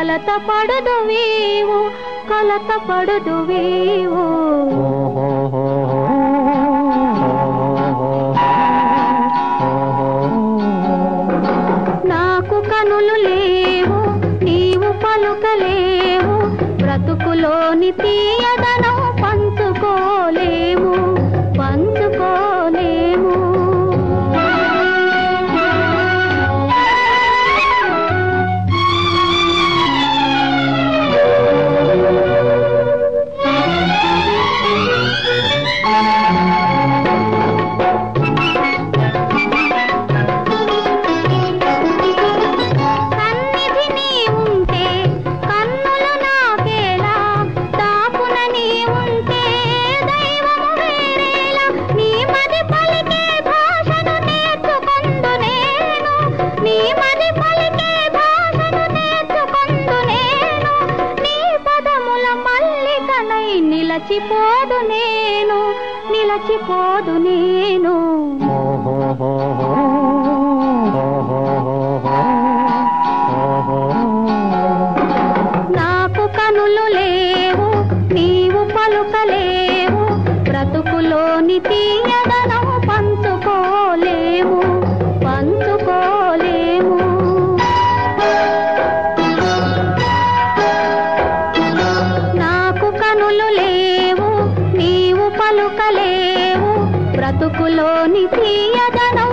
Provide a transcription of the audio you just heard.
కలత పడుదువీవు కలత పడుదువీవు నాకు కనులు లేవు నీవు పలుకలేవు బ్రతుకులోని తీయదనం పంచుకోలేము పంచుకోలేము సన్నిధి నీ ఉంటే కన్నులు నాకేలా దాపున నీ ఉంటే దైవము వేరేలా నీ మది పలికే భాషను నేర్చుకొందు నేను నీ మది పలికే భాషను నేర్చుకొందు నేను నీ పదముల మల్లికనై నిలచిపోదు నేను నిలచిపోదు నేను నాకు కనులు లేవు నీవు పలుకలేవు బ్రతుకులోని తీయదనం పంచుకోలేము పంచుకోలేము నాకు కనులు లేవు నీవు పలుకలేవు బ్రతుకులోని తీయదనం